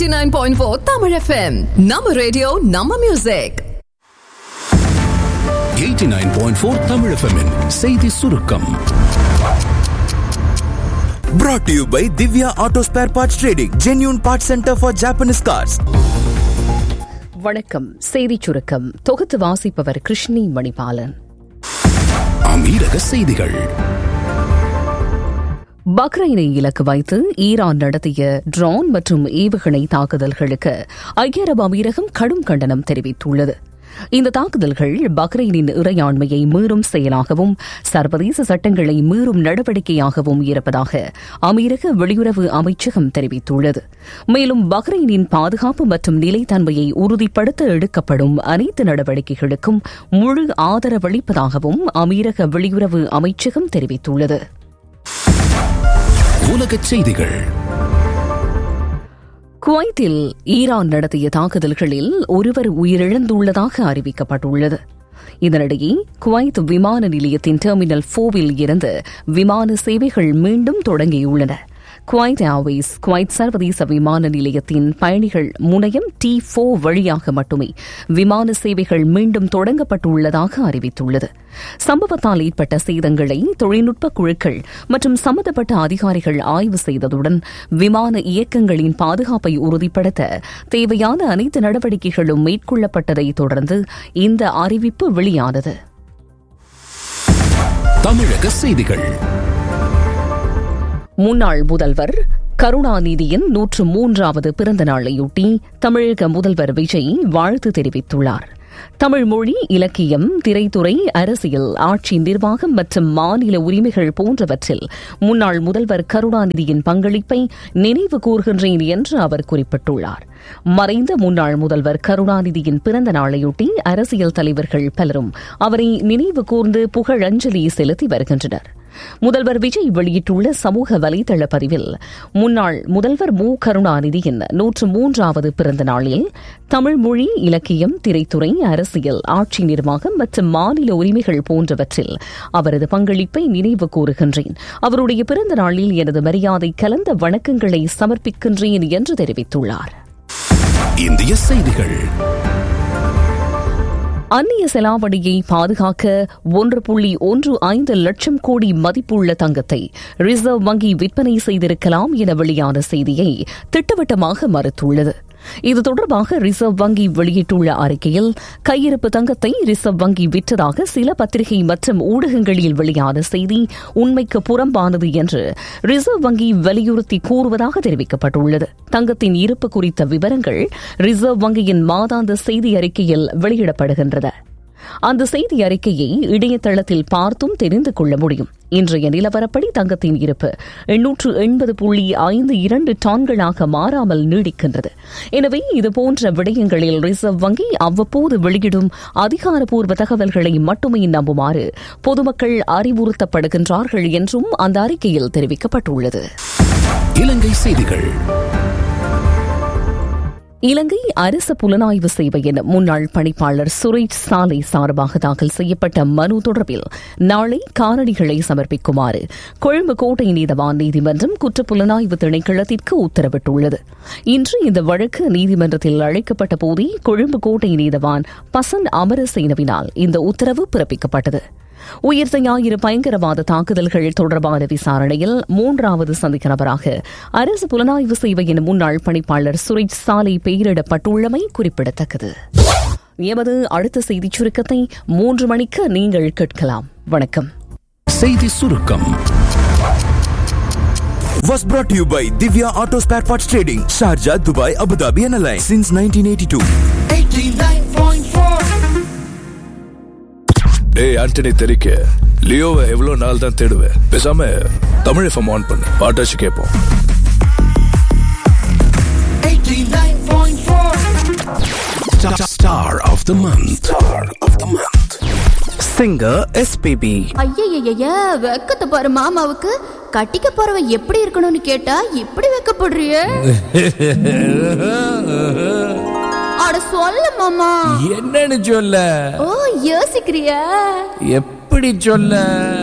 89.4 Tamil FM. நம்ம radio நம்ம music 89.4 Tamil FM -இன் செய்தி சுருக்கம் Brought to you by Divya Auto Spare Parts Trading, genuine parts center for Japanese cars. வணக்கம் செய்திச் சுருக்கம் தொகுத்து வாசிப்பவர் கிருஷ்ணி மணிபாலன் அமீரக செய்திகள் பக்ரைனை இலக்கு வைத்து ஈரான் நடத்திய ட்ரோன் மற்றும் ஏவுகணை தாக்குதல்களுக்கு ஐக்கிய அரபு அமீரகம் கடும் கண்டனம் தெரிவித்துள்ளது இந்த தாக்குதல்கள் பக்ரைனின் இறையாண்மையை மீறும் செயலாகவும் சர்வதேச சட்டங்களை மீறும் நடவடிக்கையாகவும் இருப்பதாக அமீரக வெளியுறவு அமைச்சகம் தெரிவித்துள்ளது மேலும் பக்ரைனின் பாதுகாப்பு மற்றும் நிலைத்தன்மையை உறுதிப்படுத்த எடுக்கப்படும் அனைத்து நடவடிக்கைகளுக்கும் முழு ஆதரவளிப்பதாகவும் அமீரக வெளியுறவு அமைச்சகம் தெரிவித்துள்ளது உலகச் செய்திகள் குவைத்தில் ஈரான் நடத்திய தாக்குதல்களில் ஒருவர் உயிரிழந்துள்ளதாக அறிவிக்கப்பட்டுள்ளது இதனிடையே குவைத் விமான நிலையத்தின் டெர்மினல் போவில் இருந்து விமான சேவைகள் மீண்டும் தொடங்கியுள்ளன குவைத் ஏர்வேஸ் குவைத் சர்வதேச விமான நிலையத்தின் பயணிகள் முனையம் டி ஃபோ வழியாக மட்டுமே விமான சேவைகள் மீண்டும் தொடங்கப்பட்டுள்ளதாக அறிவித்துள்ளது சம்பவத்தால் ஏற்பட்ட சேதங்களை தொழில்நுட்ப குழுக்கள் மற்றும் சம்பந்தப்பட்ட அதிகாரிகள் ஆய்வு செய்ததுடன் விமான இயக்கங்களின் பாதுகாப்பை உறுதிப்படுத்த தேவையான அனைத்து நடவடிக்கைகளும் மேற்கொள்ளப்பட்டதை தொடர்ந்து இந்த அறிவிப்பு வெளியானது தமிழக செய்திகள் முன்னாள் முதல்வர் கருணாநிதியின் நூற்று மூன்றாவது பிறந்த நாளையொட்டி தமிழக முதல்வர் விஜய் வாழ்த்து தெரிவித்துள்ளார் தமிழ் மொழி இலக்கியம் திரைத்துறை அரசியல் ஆட்சி நிர்வாகம் மற்றும் மாநில உரிமைகள் போன்றவற்றில் முன்னாள் முதல்வர் கருணாநிதியின் பங்களிப்பை நினைவு கூர்கின்றேன் என்று அவர் குறிப்பிட்டுள்ளார் மறைந்த முன்னாள் முதல்வர் கருணாநிதியின் பிறந்த நாளையொட்டி அரசியல் தலைவர்கள் பலரும் அவரை நினைவு கூர்ந்து புகழஞ்சலி செலுத்தி வருகின்றனர் முதல்வர் விஜய் வெளியிட்டுள்ள சமூக வலைதள பதிவில் முன்னாள் முதல்வர் மு கருணாநிதியின் நூற்று மூன்றாவது பிறந்த நாளில் தமிழ் மொழி இலக்கியம் திரைத்துறை அரசியல் ஆட்சி நிர்வாகம் மற்றும் மாநில உரிமைகள் போன்றவற்றில் அவரது பங்களிப்பை நினைவு கூறுகின்றேன் அவருடைய பிறந்த நாளில் எனது மரியாதை கலந்த வணக்கங்களை சமர்ப்பிக்கின்றேன் என்று தெரிவித்துள்ளார் இந்திய செய்திகள் அந்நிய செலாவணியை பாதுகாக்க ஒன்று புள்ளி ஒன்று ஐந்து லட்சம் கோடி மதிப்புள்ள தங்கத்தை ரிசர்வ் வங்கி விற்பனை செய்திருக்கலாம் என வெளியான செய்தியை திட்டவட்டமாக மறுத்துள்ளது இது தொடர்பாக ரிசர்வ் வங்கி வெளியிட்டுள்ள அறிக்கையில் கையிருப்பு தங்கத்தை ரிசர்வ் வங்கி விற்றதாக சில பத்திரிகை மற்றும் ஊடகங்களில் வெளியான செய்தி உண்மைக்கு புறம்பானது என்று ரிசர்வ் வங்கி வலியுறுத்தி கூறுவதாக தெரிவிக்கப்பட்டுள்ளது தங்கத்தின் இருப்பு குறித்த விவரங்கள் ரிசர்வ் வங்கியின் மாதாந்த செய்தி அறிக்கையில் வெளியிடப்படுகின்றன அந்த செய்தி அறிக்கையை இணையதளத்தில் பார்த்தும் தெரிந்து கொள்ள முடியும் இன்றைய நிலவரப்படி தங்கத்தின் இருப்பு எண்ணூற்று எண்பது புள்ளி ஐந்து இரண்டு டான்களாக மாறாமல் நீடிக்கின்றது எனவே இதுபோன்ற விடயங்களில் ரிசர்வ் வங்கி அவ்வப்போது வெளியிடும் அதிகாரப்பூர்வ தகவல்களை மட்டுமே நம்புமாறு பொதுமக்கள் அறிவுறுத்தப்படுகின்றார்கள் என்றும் அந்த அறிக்கையில் தெரிவிக்கப்பட்டுள்ளது இலங்கை செய்திகள் இலங்கை அரசு புலனாய்வு சேவையின் முன்னாள் பணிப்பாளர் சுரேஷ் சாலை சார்பாக தாக்கல் செய்யப்பட்ட மனு தொடர்பில் நாளை காரணிகளை சமர்ப்பிக்குமாறு கொழும்பு கோட்டை நீதவான் நீதிமன்றம் குற்றப்புலனாய்வு திணைக்களத்திற்கு உத்தரவிட்டுள்ளது இன்று இந்த வழக்கு நீதிமன்றத்தில் அழைக்கப்பட்ட போதே கொழும்பு கோட்டை நீதவான் பசன் அமரசேனவினால் இந்த உத்தரவு பிறப்பிக்கப்பட்டது உயிர்த்த ஞாயிறு பயங்கரவாத தாக்குதல்கள் தொடர்பான விசாரணையில் மூன்றாவது சந்திக்க நபராக அரசு புலனாய்வு சேவையின் முன்னாள் பணிப்பாளர் சுரேஷ் சாலை பெயரிடப்பட்டுள்ளமை குறிப்பிடத்தக்கது எமது அடுத்த செய்திச் சுருக்கத்தை மூன்று மணிக்கு நீங்கள் கேட்கலாம் வணக்கம் செய்தி சுருக்கம் Was brought to you by Divya Auto Spare Parts Trading, Sharjah, Dubai, Abu Dhabi, and Alliance since 1982. டேய் ஆண்டனி தெரிக்க லியோவை எவ்வளவு நாள் தான் தேடுவேன் பேசாம தமிழ் எஃப்எம் ஆன் பண்ணு பாட்டாச்சு கேட்போம் Star of the month. Star of the month. Singer SPB. ஐயய்யய்ய வெக்கத்தை பாரு மாமாவுக்கு கட்டிக்க போறவ எப்படி இருக்கணும்னு கேட்டா இப்படி வெக்கப்படுறிய அட சொல்ல மாமா என்னன்னு சொல்ல ஓ யோசிக்கிறியா எப்படி சொல்ல